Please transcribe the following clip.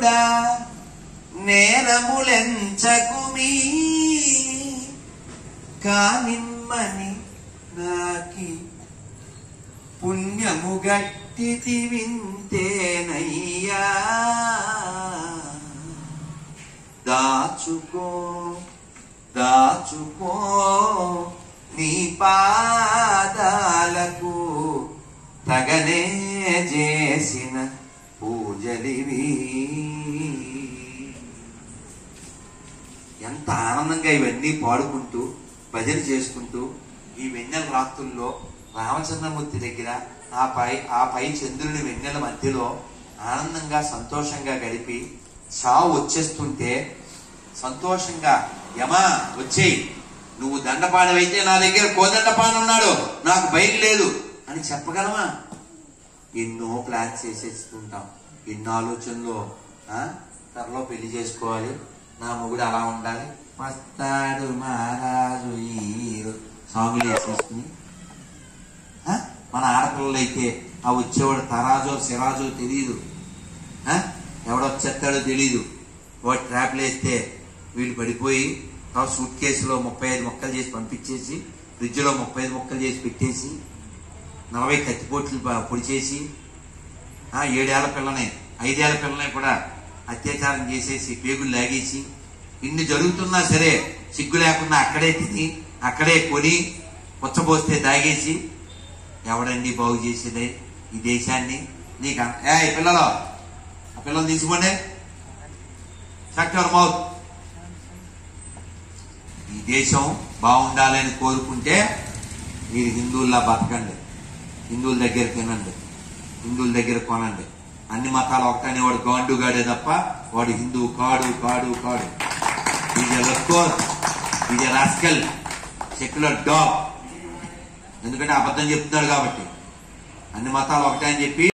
దేవుడా నేరములెంచకుమీ కానిమ్మని నాకి పుణ్యము గట్టితి వింతేనయ్యా దాచుకో దాచుకో నీ పాదాలకు తగనే చేసిన పూజలివి ఎంత ఆనందంగా ఇవన్నీ పాడుకుంటూ భజన చేసుకుంటూ ఈ వెన్నెల రాత్రుల్లో రామచంద్రమూర్తి దగ్గర ఆ పై ఆ పై చంద్రుని వెన్నెల మధ్యలో ఆనందంగా సంతోషంగా గడిపి చావు వచ్చేస్తుంటే సంతోషంగా యమా వచ్చేయి నువ్వు దండపాణమైతే నా దగ్గర కోదండపాణి ఉన్నాడు నాకు భయం లేదు అని చెప్పగలమా ఎన్నో ప్లాన్స్ చేసేస్తుంటాం ఎన్నో ఆలోచనలు ఆ? త్వరలో పెళ్లి చేసుకోవాలి నా మొగుడు అలా ఉండాలి వస్తాడు మహారాజు ఈ సాంగులు వేసేసుకుని ఆ? మన ఆడపిల్లలు అయితే ఆ వచ్చేవాడు తరాజో సిరాజో తెలియదు ఆ? ఎవడొచ్చేస్తాడో తెలీదు వాడు ట్రాప్లు వేస్తే వీళ్ళు పడిపోయి తర్వాత సూట్ కేసులో ముప్పై ఐదు మొక్కలు చేసి పంపించేసి ఫ్రిడ్జ్లో ముప్పై ఐదు మొక్కలు చేసి పెట్టేసి నలభై కత్తిపోట్లు ప- పొడి చేసి ఆ ఏడేళ్ల పిల్లని ఐదేళ్ల పిల్లని కూడా అత్యాచారం చేసేసి పేగులు లాగేసి ఇన్ని జరుగుతున్నా సరే సిగ్గు లేకుండా అక్కడే తిని అక్కడే కొని పుచ్చబోస్తే తాగేసి ఎవడండి బాగు చేసేది ఈ దేశాన్ని నీకు అన్- ఏ పిల్లలు ఆ పిల్లలు తీసుకోండి సెక్టర్ మౌత్ ఈ దేశం బాగుండాలని కోరుకుంటే మీరు హిందువుల్లా బతకండి హిందువుల దగ్గర తినండి హిందువుల దగ్గర కొనండి అన్ని మతాలు ఒకటనే వాడు గాండు గాడే తప్ప వాడు హిందువు కాడు కాడు కాడు ఈజ్ లక్కోర్ ఈజ్ రాస్కల్ సెక్యులర్ డాగ్ ఎందుకంటే అబద్ధం చెప్తున్నాడు కాబట్టి అన్ని మతాలు ఒకటే అని చెప్పి